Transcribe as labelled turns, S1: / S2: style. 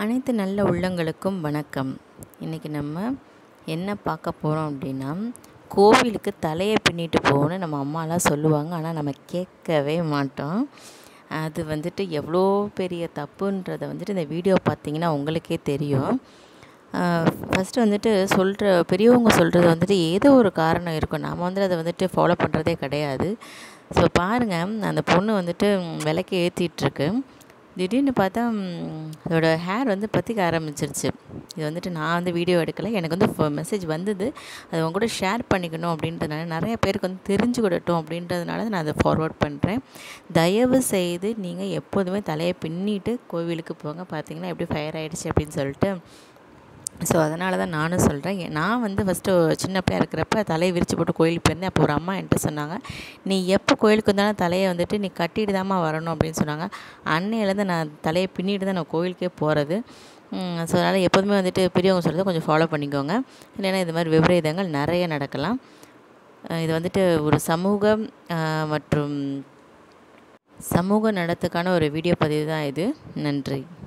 S1: அனைத்து நல்ல உள்ளங்களுக்கும் வணக்கம் இன்றைக்கி நம்ம என்ன பார்க்க போகிறோம் அப்படின்னா கோவிலுக்கு தலையை பின்னிட்டு போகணும்னு நம்ம அம்மாலாம் சொல்லுவாங்க ஆனால் நம்ம கேட்கவே மாட்டோம் அது வந்துட்டு எவ்வளோ பெரிய தப்புன்றதை வந்துட்டு இந்த வீடியோ பார்த்தீங்கன்னா உங்களுக்கே தெரியும் ஃபஸ்ட்டு வந்துட்டு சொல்கிற பெரியவங்க சொல்கிறது வந்துட்டு ஏதோ ஒரு காரணம் இருக்கும் நாம் வந்து அதை வந்துட்டு ஃபாலோ பண்ணுறதே கிடையாது ஸோ பாருங்கள் அந்த பொண்ணு வந்துட்டு விளக்கு ஏற்றிட்டுருக்கு திடீர்னு பார்த்தா அதோட ஹேர் வந்து பற்றிக்க ஆரம்பிச்சிருச்சு இது வந்துட்டு நான் வந்து வீடியோ எடுக்கலை எனக்கு வந்து மெசேஜ் வந்தது அது உங்க கூட ஷேர் பண்ணிக்கணும் அப்படின்றதுனால நிறைய பேருக்கு வந்து தெரிஞ்சுக்கிடட்டும் அப்படின்றதுனால நான் அதை ஃபார்வர்ட் பண்ணுறேன் தயவு செய்து நீங்கள் எப்போதுமே தலையை பின்னிட்டு கோவிலுக்கு போங்க பார்த்தீங்கன்னா எப்படி ஃபயர் ஆகிடுச்சு அப்படின்னு சொல்லிட்டு ஸோ அதனால தான் நானும் சொல்கிறேன் நான் வந்து ஃபஸ்ட்டு சின்ன பிள்ளையா இருக்கிறப்ப தலையை விரித்து போட்டு கோயிலுக்கு போயிருந்தேன் அப்போ ஒரு அம்மா என்கிட்ட சொன்னாங்க நீ எப்போ கோயிலுக்கு வந்தாலும் தலையை வந்துட்டு நீ கட்டிட்டு தாம்மா வரணும் அப்படின்னு சொன்னாங்க அன்னையிலேருந்து நான் தலையை பின்னிட்டு தான் நான் கோயிலுக்கே போகிறது ஸோ அதனால் எப்போதுமே வந்துட்டு பெரியவங்க சொல்கிறத கொஞ்சம் ஃபாலோ பண்ணிக்கோங்க இல்லைன்னா இது மாதிரி விபரீதங்கள் நிறைய நடக்கலாம் இது வந்துட்டு ஒரு சமூக மற்றும் சமூக நடத்துக்கான ஒரு வீடியோ பதிவு தான் இது நன்றி